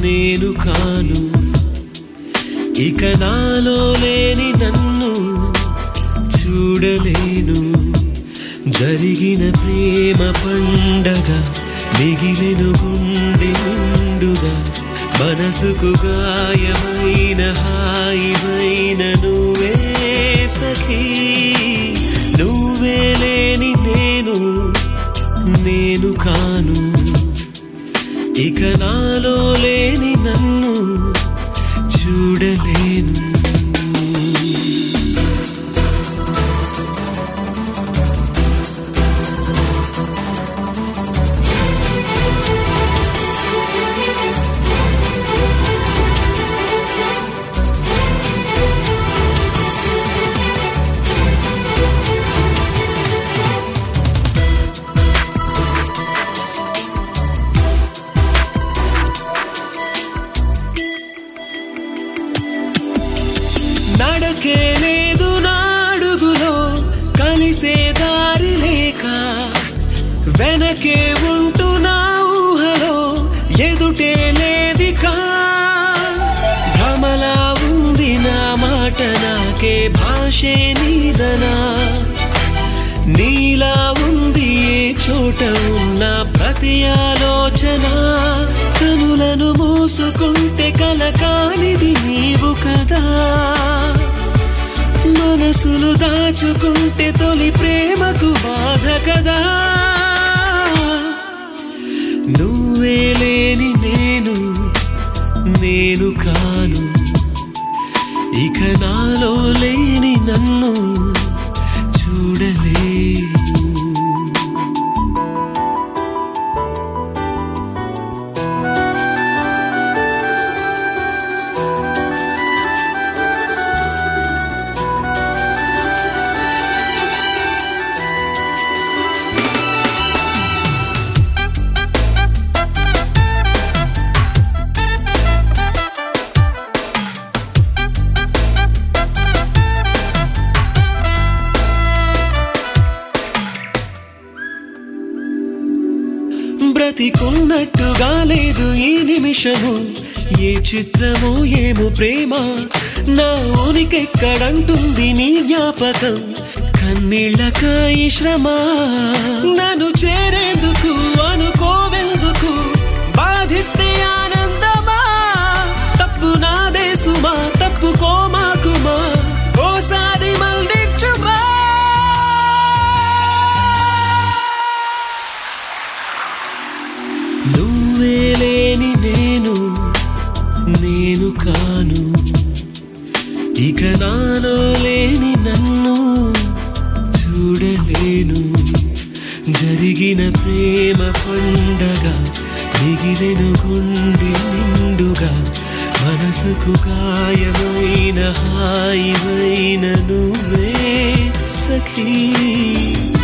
నేను కాను ఇక నాలో లేని నన్ను చూడలేను జరిగిన ప్రేమ పండగ మిగిలిన గుండె నిండుగా మనసుకు గాయమైన హాయిమైన నువ్వే సఖీ నువ్వే లేని నేను నేను కాను ఇక నాలో లేని నన్ను చూడలేను నడకే లేదు నాడుగులో కలిసే దారి లేక వెనకే ఉంటూ నా ఊహలో ఎదుటే లేదికా భ్రమలా ఉంది నా మాట నాకే భాషే నీదనా నీలా ఉంది ఏ చోట ఉన్న ప్రతి ఆలోచన కనులను మూసుకుంటే కలకానిది నీవు కదా మనసులు దాచుకుంటే తొలి ప్రేమకు బాధ కదా నువ్వే లేని నేను నేను కాను ఇక నాలో లేని నన్ను చూడలేను బ్రతికున్నట్టుగా లేదు ఈ నిమిషము ఏ చిత్రమో ఏమో ప్రేమ నా ఊరికెక్కడంటుంది నీ జ్ఞాపకం కన్నీళ్ళక ఈ శ్రమ నన్ను చేరేందుకు అనుకోవెందుకు బాధిస్తే ఆనందమా తప్పు నాదే సుమా తప్పుకోమాకుమా ఓసారి మళ్ళించుమా నువ్వే లేని నేను నేను కాను ఇక నాలో లేని నన్ను చూడలేను జరిగిన ప్రేమ పండగ మిగిలిన గుండె నిండుగా మనసుకు గాయమైన హాయిమైన నువ్వే సఖీ